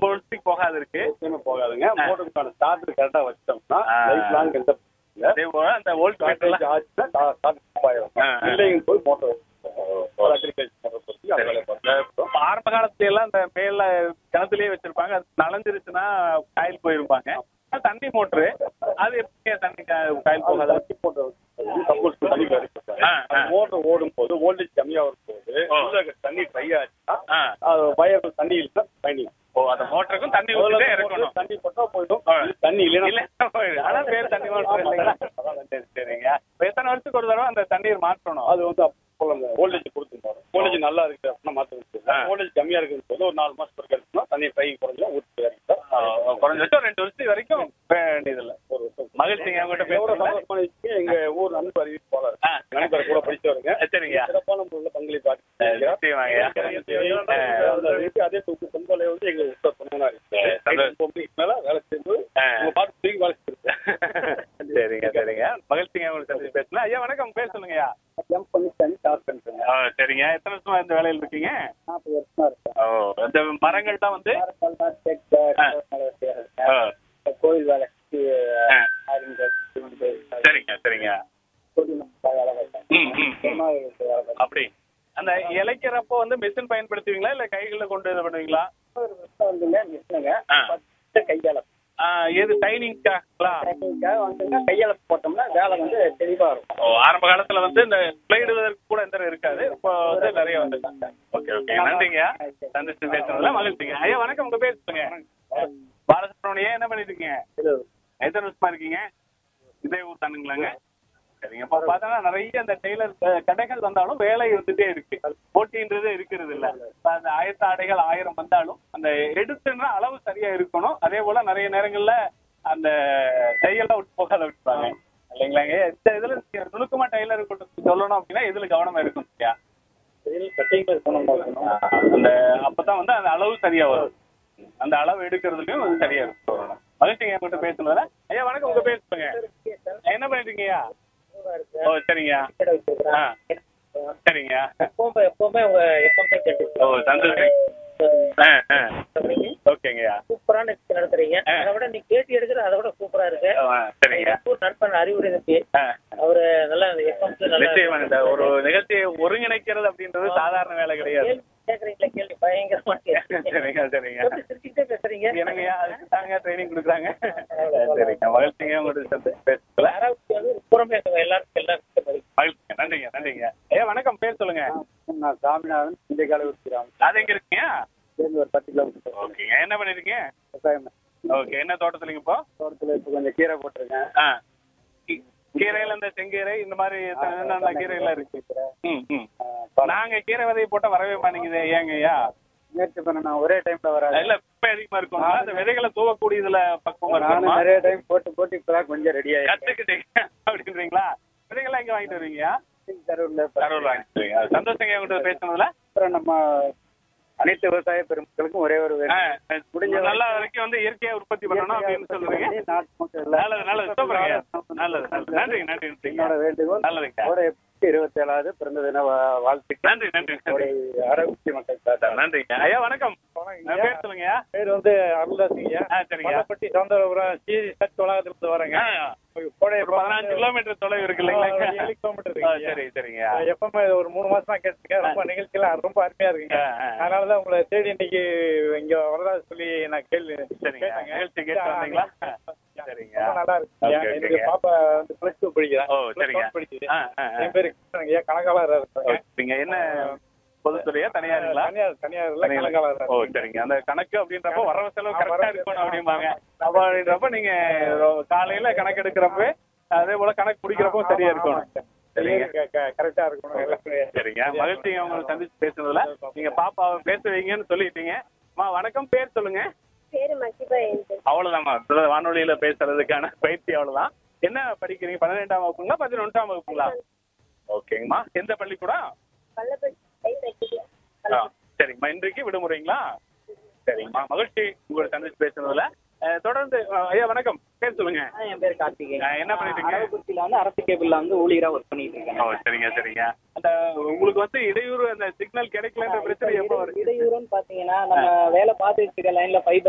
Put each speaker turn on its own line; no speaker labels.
ரொம்ப வருஷத்துக்கு போகாது இருக்கு
நிச்சயமா போகாதுங்க மோட்டருக்கான ஸ்டார்ட் கரெக்டா வச்சிட்டோம்னா
ஆ.
லைஃப் லாங் எந்த
அதே போல அந்த வோல்ட் மீட்டர்ல
ஆச்சுன்னா ஸ்டார்ட் ஆயிடும்
ஆ, ஆ.
இல்லைங்க போய் மோட்டர் அக்ரிகல்ச்சர் மோட்டர் பொறுத்து அது வேலை பார்க்கும்
இப்ப ஆரம்ப காலத்துல எல்லாம் இந்த மேல கிணத்துலயே வச்சிருப்பாங்க அது நனைஞ்சிருச்சுன்னா காயில் போயிருப்பாங்க ஆனா தண்ணி மோட்டரு அது எப்படி தண்ணி கா- காயில் போகாது
தண்ணி மோட்டர் சப்போஸ் தண்ணி
ஆ, ஆ.
மோட்டர் ஓடும் போது வோல்டேஜ் கம்மியா வரும் போது
ஓ.
உள்ள தண்ணி ட்ரை ஆச்சுன்னா
ஆ.
அது வயர் தண்ணி இல்லைன்னா பயணிக்கும்
ஓ அந்த மோட்டருக்கும் தண்ணி ஊத்திட்டே இருக்கணும்
தண்ணி போட்டா போயிடும்
ஆ.
தண்ணி
இல்ல
இல்லைன்னா
ஆனா பேர் தண்ணி மோட்டர் இல்லைங்களா சரி சரிங்க இப்ப எத்தனை வருஷத்துக்கு ஒரு தடவை அந்த தண்ணீர் மாற்றணும்
அது வந்து வோல்டேஜ் கொடுத்துருந்தோம் வோல்டேஜ் நல்லா இருக்கு அப்படின்னா மாற்ற
ஆ.
வோல்டேஜ் கம்மியா இருக்குன்னு போது ஒரு நாலு மாசம் பிறகு இருக்குன்னா தண்ணி ட்ரை குறைஞ்சா ஊற்றி
ஆ, குறைஞ்சபட்சம் ரெண்டு வருஷம் வரைக்கும் வேண்டியதில்லை
ஒரு வருஷம்
மகிழ்ச்சிங்க அவங்ககிட்ட
எவ்வளவு
பேசுறதுல
சந்தோஷமான விஷயம் எங்க ஊர் நண்பர் அறிவிப்பு போல
ஆ.
நண்பர் கூட படிச்சவருங்க
சரிங்க
சிறப்பான முறையில் பங்களிப்பு
நிச்சயமாங்க
அதே தொகுப்பு பொங்கலை வந்து எங்க உத்தர சொன்னா
சந்தோஷம்.
மேல வேலை செய்யும்போது
ஆ.
உங்க பாட்டு தூக்கி வேலை செய்யுது
சரிங்க சரிங்க மகிழ்ச்சிங்க உங்களுக்கு சந்திச்சு பேசலாம் ஐயா வணக்கம் பேர் சொல்லுங்கய்யா
ஜம்ப் பண்ணி தண்ணி ஸ்டார்ட் பண்ணிட்டுங்க
ஆ, சரிங்க எத்தனை வருஷமா இந்த வேலையில் இருக்கீங்க
நாற்பது வருஷமா இருக்கேன்
ஓ இந்த மரங்கள்லாம் வந்து
மரக்கல்லாம் தேக்கு,
ஆ.
மலை வெட்டுறது.
ஆ,
கோயில் வேலைக்கு
ஆ.
ஆளுங்கள், சிமெண்ட்,
சரிங்க சரிங்க
கொடி நம்ம வேலை வைப்பேன்.
ம், ம், ம்.
பெருமாள் வீட்டு வேலை வைப்பேன்.
அப்படி அந்த இலைக்கிறப்போ வந்து மிஷின் பயன்படுத்துவீங்களா இல்ல கைகளில் கொண்டு இது பண்ணுவீங்களா
ஒரு வருஷம் வந்துங்க மிஷினுங்க
ஆ.
பத்து கையால
ஆ, எது டைனிங்காங்களா
டைமிங்காக வந்துங்க கையால போட்டோம்னா வேலை வந்து தெளிவா இருக்கும்
ஓ ஆரம்ப காலத்துல வந்து இந்த ஸ்லைடுவதற்கு கூட எந்த இருக்காது இப்போ வந்து நிறைய வந்து ஓகே ஓகே நன்றிங்க சந்திச்சு பேசுறதுல மகிழ்ச்சிங்க ஐயா வணக்கம் உங்க பேர் சொல்லுங்க பாலசுப்ரமணியம் என்ன பண்ணிட்டு இருக்கீங்க எத்தனை வருஷமா இருக்கீங்க இதே ஊர் தானுங்களாங்க சரிங்க இப்போ பார்த்தோன்னா நிறைய அந்த டெய்லர் அஹ், கடைகள் வந்தாலும் வேலை இருந்துட்டே இருக்கு போட்டின்றது இருக்கிறது இல்ல இப்ப அந்த ஆயத்த ஆடைகள் ஆயிரம் வந்தாலும் அந்த எடுத்துன்னா அளவு சரியா இருக்கணும் அதே போல நிறைய நேரங்கள்ல அந்த தையெல்லாம் விட்டு போகாத விட்டுப்பாங்க இல்லைங்களாங்க இந்த இதுல நீங்க நுணுக்கமா டெய்லர் சொல்லணும் அப்படின்னா இதுல கவனமா இருக்கும் இல்லையா
கட்டிங் இருக்கணும்
அந்த அப்பதான் வந்து அந்த அளவு சரியா வரும் அந்த அளவு எடுக்கிறதுலயும் அது சரியா இருக்கும் மகிழ்ச்சிங்க என்கிட்ட பேசுனதுல ஐயா வணக்கம் உங்க பேர் சொல்லுங்க என்ன பண்ணிட்டு இருக்கீங்கய்யா ஓ சரிங்க ஆ சரிங்க
எப்பவுமே எப்பவுமே உங்க எப்பவுமே கேட்டு
ஓ சந்தோஷம் ஆ ஆ ஓகேங்கய்யா
சூப்பரான நிகழ்ச்சி நடத்துறீங்க
ஆ.
அதை விட நீ கேட்டு எடுக்கிற அதை விட சூப்பரா இருக்கு
ஆ, சரிங்க
ஒரு நண்பன் அறிவுரை தம்பி
ஆ
அவரு நல்லா எப்பவுமே நல்லா
நிச்சயமா இந்த ஒரு நிகழ்ச்சியை ஒருங்கிணைக்கிறது அப்படின்றது சாதாரண வேலை கிடையாது
கேள்வி கேக்குறீங்களா கேள்வி பயங்கரமா கேக்குறீங்க.
சரிங்க சரிங்க
எப்படி சிரிச்சுக்கிட்டே பேசுறீங்க
என்னங்கய்யா அதுக்கு தாங்க ட்ரைனிங் கொடுக்குறாங்க சரிங்க மகிழ்ச்சிங்க உங்கள்கிட்ட சந்திச்சு பேசல
யாராவது வந்து புறமே எல்லாருக்கும் எல்லாருக்கும் பதில்.
மகிழ்ச்சிங்க நன்றிங்க நன்றிங்க ஐயா வணக்கம் பேர் சொல்லுங்க
நான் சாமிநாதன் இந்த கால ஊற்றிக்கிறாங்க
அது எங்க இருக்கீங்க
சேர்ந்து ஒரு பத்து கிலோமீட்டர்
ஓகேங்க என்ன பண்ணிருக்கீங்க
விவசாயம்
ஓகே என்ன தோட்டத்துலங்க இப்போ
தோட்டத்தில் இப்போ கொஞ்சம் கீரை போட்டிருக்கேன்
ஆ கீ- கீரையில இந்த செங்கீரை இந்த மாதிரி என்னென்ன கீரையெல்லாம் இருக்கு ம் ம் நாங்க கீரை விதையை போட்டா வரவே மாட்டேங்குது ஏங்க ஐயா
முயற்சி பண்ண ஒரே டைம்ல வராது
இல்ல குப்பை அதிகமா இருக்கும் அந்த விதைகளை தூவக்கூடியதுல பக்குவமா
நானும்
இருக்கணுமா
நிறைய டைம் போட்டு போட்டு இப்பதான் கொஞ்சம் ரெடி ஆயிடுச்சு
கத்துக்கிட்டீங்க அப்படின்றீங்களா விதைகள்லாம் எங்க வாங்கிட்டு வருவீங்க
கரூர்ல
கரூர் வாங்கிட்டு வருவீங்க அது சந்தோஷங்க உங்கள்கிட்ட பேசுனதுல
அப்புறம் நம்ம அனைத்து விவசாய பெருமக்களுக்கும் ஒரே ஒரு
ஆ,
வேண்டுகோள்.
முடிஞ்ச நல்லா வரைக்கும் வந்து இயற்கையா உற்பத்தி பண்ணணும் அப்படின்னு சொல்றீங்க
நாட்டு மக்கள் எல்லாம்
நல்லது நல்லது சூப்பருங்க நல்லது நல்லது நன்றி நன்றி
என்னோட
நன்றி
வேண்டுகோள்
நல்லதுங்க
ஒரு இருபத்தி ஏழாவது பிறந்த தின வா- வாழ்த்துக்கள்
நன்றி நன்றி
ஒரு
நன்றி
ஆரோக்கிய மக்கள் சார்
நன்றிங்க ஐயா வணக்கம் உங்க பேர் சொல்லுங்கய்யா
பேர் வந்து அருள்தாசிங்க
ஆ சரிங்க
மல்லப்பட்டி சவுந்தரபுரம் சி சர்ச் வளாகத்துல இருந்து வரேங்க
ஆ,
கோடை
ஒரு பதினஞ்சு கிலோமீட்டர் தொலைவு இருக்கு இல்லைங்களா
ஏழு கிலோமீட்டர்
ஆ,
இருக்குங்க.
சரி சரிங்க
எப்பவுமே ஒரு மூணு மாசமா கேட்டுருக்கேன் ரொம்ப நிகழ்ச்சியெல்லாம் ரொம்ப அருமையா இருக்குங்க
ஆ, ஆ.
அதனாலதான் உங்களை தேடி இன்னைக்கு இங்க வரதா சொல்லி நான் கேள்வி
சரிங்க
கேட்டேங்க.
நிகழ்ச்சி கேட்டு வந்தீங்களா சரிங்க
ரொம்ப நல்லா இருக்குங்க
ஓகே,
எனக்கு
ஓகேங்க.
பாப்பா வந்து பிளஸ் டூ படிக்கிறேன்
ஓ
Plus
சரிங்க
one படிக்குது
ஆ, ஆ, ஆ.
என் பேரு கிருஷ்ணனுங்க ஐயா கணக்காளர் இருக்காங்க
நீங்க என்ன பொதுத்துறையா தனியாருங்களா
தனியார் தனியார்ல கணக்காளர்
ஓ சரிங்க அந்த கணக்கு அப்படின்றப்ப வரவு செலவு
ஆ,
கரெக்டா
வரவு
இருக்கணும்
செலவு.
அப்படிம்பாங்க அப்ப அப்படின்றப்ப நீங்க ரொ- காலையில கணக்கு எடுக்கிறப்ப அதே போல கணக்கு பிடிக்கிறப்போ சரியா இருக்கணும் சரிங்க
கரெக்டா இருக்கணும் எல்லாமே.
சரிங்க மகிழ்ச்சிங்க உங்களை சந்திச்சு பேசுனதுல நீங்க பாப்பாவை பேச வைங்கன்னு சொல்லிட்டீங்க அம்மா வணக்கம் பேர் சொல்லுங்க
பேரு மகிபா என்று
அவ்வளவுதாம்மா இப்ப வானொலியில பேசுறதுக்கான பயிற்சி அவ்வளவுதான் என்ன படிக்கிறீங்க பன்னிரெண்டாம் வகுப்புங்களா பதினொன்றாம் வகுப்புங்களா ஓகேங்கம்மா எந்த பள்ளிக்கூடம்
பள்ளப்பட்டி
ஆ, சரிங்கம்மா இன்றைக்கு விடுமுறைங்களா சரிங்கம்மா மகிழ்ச்சி உங்களை சந்திச்சு பேசுனதுல அஹ், தொடர்ந்து அஹ், ஐயா வணக்கம் பேர் சொல்லுங்க
என் பேர் கார்த்திகேயன்
அஹ், என்ன பண்ணிட்டு இருக்கீங்க
அரவக்குறிச்சியில வந்து அரசு கேபிள்ல வந்து ஊழியரா ஒர்க் பண்ணிட்டு இருக்கேன்
ஓ சரிங்க சரிங்க அந்த உங்களுக்கு வந்து இடையூறு அந்த சிக்னல் கிடைக்கலன்ற பிரச்சனை எப்போ வருது
இடையூறுன்னு பாத்தீங்கன்னா நம்ம வேலை பார்த்துட்டு இருக்க லைன்ல ஃபைபர்